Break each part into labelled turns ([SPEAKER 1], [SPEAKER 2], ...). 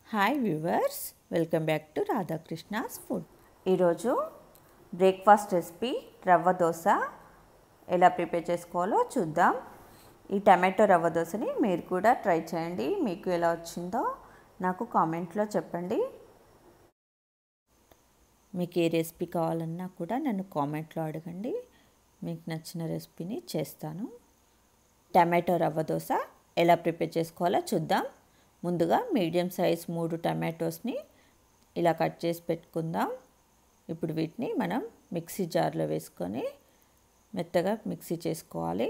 [SPEAKER 1] hi viewers welcome back to Radhakrishna's food ఈరోజు breakfast recipe rava dosa ఎలా prepare చేసుకోవాలో చూద్దాం ఈ టమాటో రవ్వ దోశని మీరు కూడా ట్రై చేయండి మీకు ఎలా వచ్చిందో నాకు కామెంట్లో చెప్పండి మీకు ఏ రెసిపీ కావాలన్నా కూడా నన్ను కామెంట్లో అడగండి మీకు నచ్చిన రెసిపీని చేస్తాను టమాటో రవ్వ దోశ ఎలా ప్రిపేర్ చేసుకోవాలో చూద్దాం ముందుగా మీడియం సైజ్ మూడు టమాటోస్ని ఇలా కట్ చేసి పెట్టుకుందాం ఇప్పుడు వీటిని మనం మిక్సీ జార్లో వేసుకొని మెత్తగా మిక్సీ చేసుకోవాలి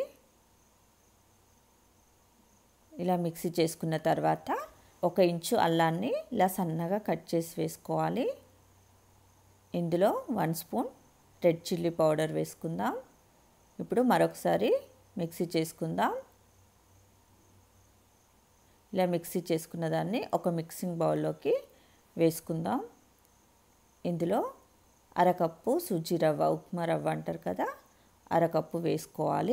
[SPEAKER 1] ఇలా మిక్సీ చేసుకున్న తర్వాత ఒక ఇంచు అల్లాన్ని ఇలా సన్నగా కట్ చేసి వేసుకోవాలి ఇందులో one spoon red chilli powder వేసుకుందాం ఇప్పుడు మరొకసారి మిక్సీ చేసుకుందాం ఇలా మిక్సీ చేసుకున్న దాన్ని ఒక మిక్సింగ్ బౌల్లోకి వేసుకుందాం ఇందులో అరకప్పు సూజీ రవ్వ ఉప్మా రవ్వ అంటారు కదా అరకప్పు వేసుకోవాలి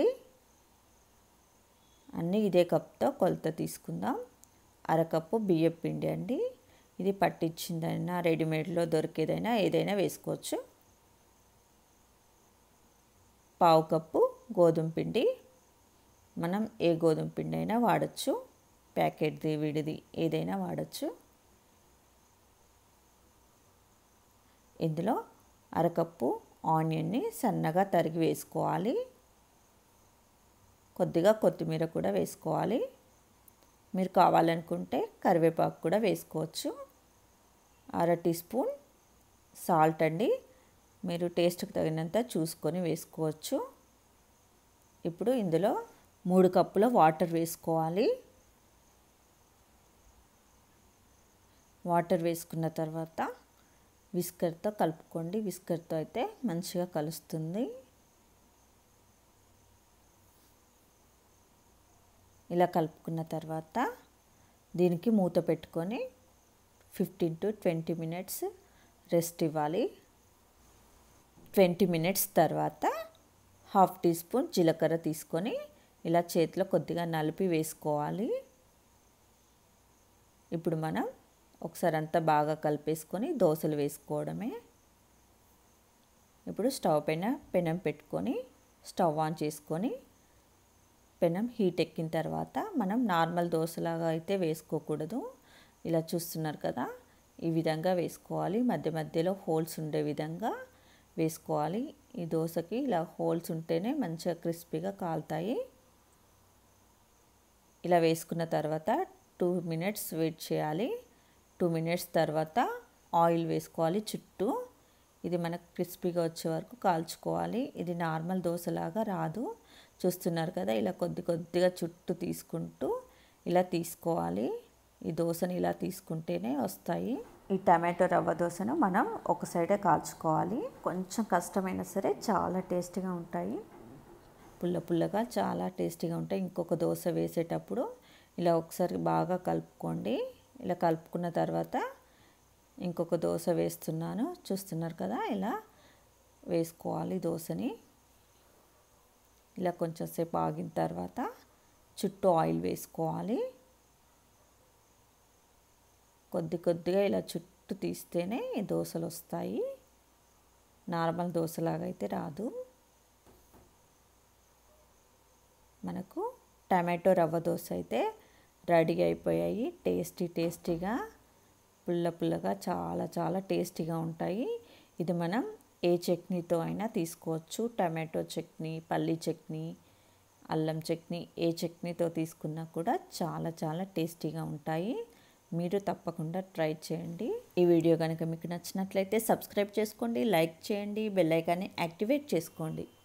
[SPEAKER 1] అన్నీ ఇదే కప్తో కొలత తీసుకుందాం అరకప్పు బియ్యం పిండి అండి ఇది పట్టించిందైనా రెడీమేడ్లో దొరికేదైనా ఏదైనా వేసుకోవచ్చు పావు కప్పు గోధుమ పిండి మనం ఏ గోధుమ పిండి అయినా వాడచ్చు ప్యాకెట్ది విడిది ఏదైనా వాడచ్చు ఇందులో అరకప్పు ఆనియన్ని సన్నగా తరిగి వేసుకోవాలి కొద్దిగా కొత్తిమీర కూడా వేసుకోవాలి మీరు కావాలనుకుంటే కరివేపాకు కూడా వేసుకోవచ్చు అర టీ స్పూన్ సాల్ట్ అండి మీరు టేస్ట్కి తగినంత చూసుకొని వేసుకోవచ్చు ఇప్పుడు ఇందులో మూడు కప్పుల వాటర్ వేసుకోవాలి వాటర్ వేసుకున్న తర్వాత విస్కర్తో కలుపుకోండి విస్కర్తో అయితే మంచిగా కలుస్తుంది ఇలా కలుపుకున్న తర్వాత దీనికి మూత పెట్టుకొని fifteen to twenty minutes rest ఇవ్వాలి ట్వంటీ మినిట్స్ తర్వాత హాఫ్ టీ స్పూన్ జీలకర్ర తీసుకొని ఇలా చేతిలో కొద్దిగా నలిపి వేసుకోవాలి ఇప్పుడు మనం ఒకసారి అంతా బాగా కలిపేసుకొని దోశలు వేసుకోవడమే ఇప్పుడు స్టవ్ పైన పెనం పెట్టుకొని స్టవ్ ఆన్ చేసుకొని పెనం హీట్ ఎక్కిన తర్వాత మనం నార్మల్ దోశలాగా అయితే వేసుకోకూడదు ఇలా చూస్తున్నారు కదా ఈ విధంగా వేసుకోవాలి మధ్య మధ్యలో హోల్స్ ఉండే విధంగా వేసుకోవాలి ఈ దోశకి ఇలా హోల్స్ ఉంటేనే మంచిగా క్రిస్పీగా కాలుతాయి ఇలా వేసుకున్న తర్వాత టూ మినిట్స్ వెయిట్ చేయాలి టూ మినిట్స్ తర్వాత ఆయిల్ వేసుకోవాలి చుట్టూ ఇది మనకు క్రిస్పీగా వచ్చే వరకు కాల్చుకోవాలి ఇది నార్మల్ దోశలాగా రాదు చూస్తున్నారు కదా ఇలా కొద్ది కొద్దిగా చుట్టూ తీసుకుంటూ ఇలా తీసుకోవాలి ఈ దోశని ఇలా తీసుకుంటేనే వస్తాయి ఈ టమాటో రవ్వ దోశను మనం ఒక సైడే కాల్చుకోవాలి కొంచెం కష్టమైనా సరే చాలా టేస్టీగా ఉంటాయి పుల్ల పుల్లగా చాలా టేస్టీగా ఉంటాయి ఇంకొక దోశ వేసేటప్పుడు ఇలా ఒకసారి బాగా కలుపుకోండి ఇలా కలుపుకున్న తర్వాత ఇంకొక దోశ వేస్తున్నాను చూస్తున్నారు కదా ఇలా వేసుకోవాలి దోశని ఇలా కొంచెం సేపు ఆగిన తర్వాత చుట్టూ ఆయిల్ వేసుకోవాలి కొద్ది కొద్దిగా ఇలా చుట్టూ తీస్తేనే ఈ దోశలు వస్తాయి నార్మల్ దోశలాగా అయితే రాదు మనకు టమాటో రవ్వ దోశ అయితే రెడీ అయిపోయాయి టేస్టీ టేస్టీగా పుల్ల పుల్లగా చాలా చాలా టేస్టీగా ఉంటాయి ఇది మనం ఏ చట్నీతో అయినా తీసుకోవచ్చు టమాటో చట్నీ పల్లి చట్నీ అల్లం చట్నీ ఏ చట్నీతో తీసుకున్నా కూడా చాలా చాలా టేస్టీగా ఉంటాయి మీరు తప్పకుండా ట్రై చేయండి ఈ వీడియో కనుక మీకు నచ్చినట్లయితే సబ్స్క్రైబ్ చేసుకోండి లైక్ చేయండి బెల్ ఐకాన్ని యాక్టివేట్ చేసుకోండి